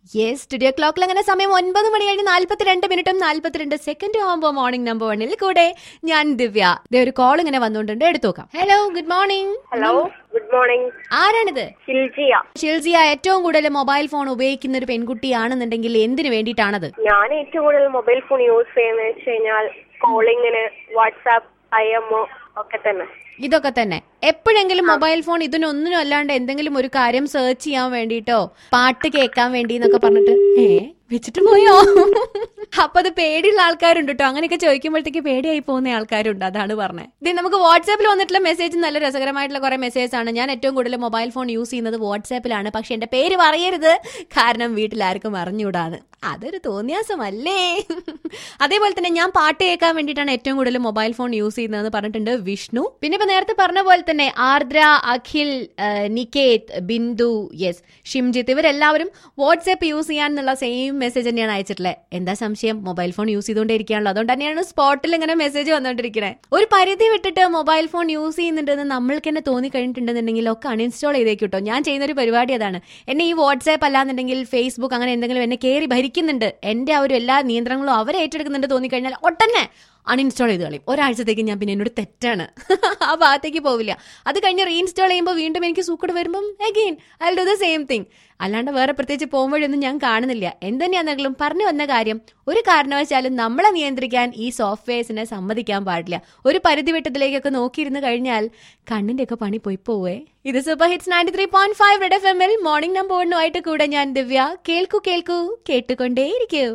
yes studio ക്ലോക്കിൽ അങ്ങനെ സമയം ഒൻപത് മണി കഴിഞ്ഞ് നാല്പത്തിരണ്ട് മിനിറ്റും നാല്പത്തിരണ്ട് സെക്കൻഡും ആകുമ്പോൾ മോർണിംഗ് നമ്പർ വണ്ണിൽ കൂടെ ഞാൻ ദിവ്യ ദേ ഒരു കോൾ ഇങ്ങനെ വന്നുകൊണ്ട് എടുത്തു നോക്കാം hello good morning hello good morning ആരാണിത് ഷിൽജിയ ഷിൽസിയ ഏറ്റവും കൂടുതൽ മൊബൈൽ ഫോൺ ഉപയോഗിക്കുന്ന ഒരു പെൺകുട്ടിയാണെന്നുണ്ടെങ്കിൽ എന്തിനു വേണ്ടിയിട്ടാണത് ഞാൻ ഏറ്റവും കൂടുതൽ മൊബൈൽ ഫോൺ യൂസ് ചെയ്യുന്നത് വെച്ച് കഴിഞ്ഞാൽ കോളിങ്ങിന് വാട്സാപ്പ് ഐ എംഒ ഒക്കെ തന്നെ ഇതൊക്കെ തന്നെ എപ്പോഴെങ്കിലും മൊബൈൽ ഫോൺ ഇതിനൊന്നിനും അല്ലാണ്ട് എന്തെങ്കിലും ഒരു കാര്യം സെർച്ച് ചെയ്യാൻ വേണ്ടിട്ടോ പാട്ട് കേൾക്കാൻ വേണ്ടി എന്നൊക്കെ പറഞ്ഞിട്ട് ഏ വെച്ചിട്ട് പോയോ അപ്പൊ അത് പേടിയുള്ള ആൾക്കാരുണ്ട് കേട്ടോ അങ്ങനെയൊക്കെ ചോദിക്കുമ്പോഴത്തേക്ക് പേടിയായി പോകുന്ന ആൾക്കാരുണ്ട് അതാണ് പറഞ്ഞത് ഇത് നമുക്ക് വാട്സാപ്പിൽ വന്നിട്ടുള്ള മെസ്സേജ് നല്ല രസകരമായിട്ടുള്ള കുറെ മെസ്സേജ് ആണ് ഞാൻ ഏറ്റവും കൂടുതൽ മൊബൈൽ ഫോൺ യൂസ് ചെയ്യുന്നത് വാട്സാപ്പിലാണ് പക്ഷെ എന്റെ പേര് പറയരുത് കാരണം വീട്ടിൽ ആർക്കും അറിഞ്ഞൂടാന്ന് അതൊരു തോന്നിയാസമല്ലേ അതേപോലെ തന്നെ ഞാൻ പാട്ട് കേൾക്കാൻ വേണ്ടിയിട്ടാണ് ഏറ്റവും കൂടുതൽ മൊബൈൽ ഫോൺ യൂസ് ചെയ്യുന്നതെന്ന് പറഞ്ഞിട്ടുണ്ട് വിഷ്ണു പിന്നെ ഇപ്പൊ നേരത്തെ പറഞ്ഞ പോലെ തന്നെ ആർദ്ര അഖിൽ ആ, നികേത് ബിന്ദു യെസ് ഷിംജിത്ത് ഇവരെല്ലാവരും വാട്സാപ്പ് യൂസ് ചെയ്യാനുള്ള സെയിം മെസ്സേജ് തന്നെയാണ് അയച്ചിട്ടുള്ളത് എന്താ സംശയം മൊബൈൽ ഫോൺ യൂസ് ചെയ്തുകൊണ്ടിരിക്കുകയാണല്ലോ അതുകൊണ്ട് തന്നെയാണ് സ്പോട്ടിൽ ഇങ്ങനെ മെസ്സേജ് വന്നുകൊണ്ടിരിക്കുന്നത് ഒരു പരിധി വിട്ടിട്ട് മൊബൈൽ ഫോൺ യൂസ് ചെയ്യുന്നുണ്ടെന്ന് നമ്മൾക്ക് തന്നെ തോന്നി കഴിഞ്ഞിട്ടുണ്ടെന്നുണ്ടെങ്കിൽ ഒക്കെ അൺഇൻസ്റ്റാൾ ചെയ്തേക്കും കേട്ടോ ഞാൻ ചെയ്യുന്ന ഒരു പരിപാടി അതാണ് എന്നെ ഈ വാട്സാപ്പ് അല്ലാന്നുണ്ടെങ്കിൽ ഫേസ്ബുക്ക് അങ്ങനെ എന്തെങ്കിലും എന്നെ കയറി ഭരിക്കുന്നുണ്ട് എന്റെ ആ ഒരു എല്ലാ നിയന്ത്രണങ്ങളും അവരെ ഏറ്റെടുക്കുന്നുണ്ട് തോന്നിക്കഴിഞ്ഞാൽ ഒട്ടന്നെ അൺഇൻസ്റ്റാൾ ചെയ്ത് കളയും ഒരാഴ്ചത്തേക്ക് ഞാൻ പിന്നെ എന്നോട് തെറ്റാണ് ആ ഭാഗത്തേക്ക് പോവില്ല അത് കഴിഞ്ഞ് റീഇൻസ്റ്റാൾ ചെയ്യുമ്പോൾ വീണ്ടും എനിക്ക് സൂക്കട് വരുമ്പം again I do the same thing അല്ലാണ്ട് വേറെ പ്രത്യേകിച്ച് പോകുമ്പോഴൊന്നും ഞാൻ കാണുന്നില്ല എന്തുതന്നെയാണെങ്കിലും പറഞ്ഞു വന്ന കാര്യം ഒരു കാരണവശാലും നമ്മളെ നിയന്ത്രിക്കാൻ ഈ സോഫ്റ്റ്വെയർസിനെ സമ്മതിക്കാൻ പാടില്ല ഒരു പരിധി വിട്ടതിലേക്കൊക്കെ നോക്കിയിരുന്ന് കഴിഞ്ഞാൽ കണ്ണിന്റെ ഒക്കെ പണി പോയി പോവേ ഇത് super hits ninety three point five red F എമ്മിൽ മോർണിംഗ് നമ്പർ വണ്ണുമായിട്ട് കൂടെ ഞാൻ ദിവ്യ കേൾക്കൂ കേൾക്കൂ കേട്ടുകൊണ്ടേയിരിക്കൂ